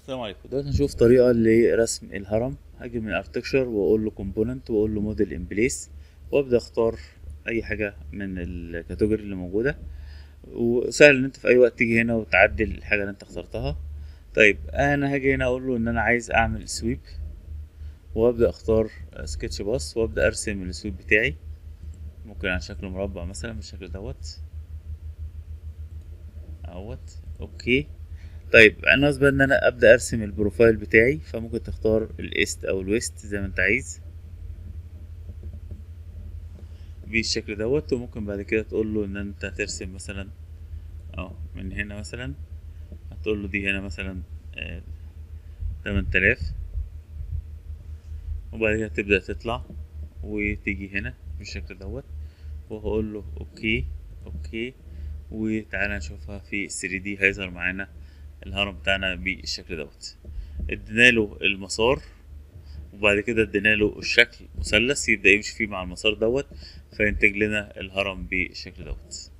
السلام عليكم دلوقتي هنشوف طريقة لرسم الهرم هاجي من ارتكشر واقول له كومبوننت واقول له موديل ان بليس وابدا اختار اي حاجة من الكاتيجوري اللي موجودة وسهل ان انت في اي وقت تيجي هنا وتعدل الحاجة اللي انت اخترتها طيب انا هاجي هنا اقول له ان انا عايز اعمل سويب وابدا اختار سكتش باص وابدا ارسم السويب بتاعي ممكن على شكل مربع مثلا بالشكل دوت اهوت اوكي طيب انا قصدي ان انا ابدا ارسم البروفايل بتاعي فممكن تختار الايست او الويست زي ما انت عايز بالشكل دوت وممكن بعد كده تقول له ان انت ترسم مثلا اه من هنا مثلا هتقول له دي هنا مثلا تمن تلاف وبعد كده تبدأ تطلع وتيجي هنا بالشكل دوت وهقول له اوكي اوكي وتعالى نشوفها في 3 دي هيظهر معانا الهرم بتاعنا بالشكل دوت ادينا له المسار وبعد كده ادينا له الشكل مثلث يبدأ يمشي فيه مع المسار دوت فينتج لنا الهرم بالشكل دوت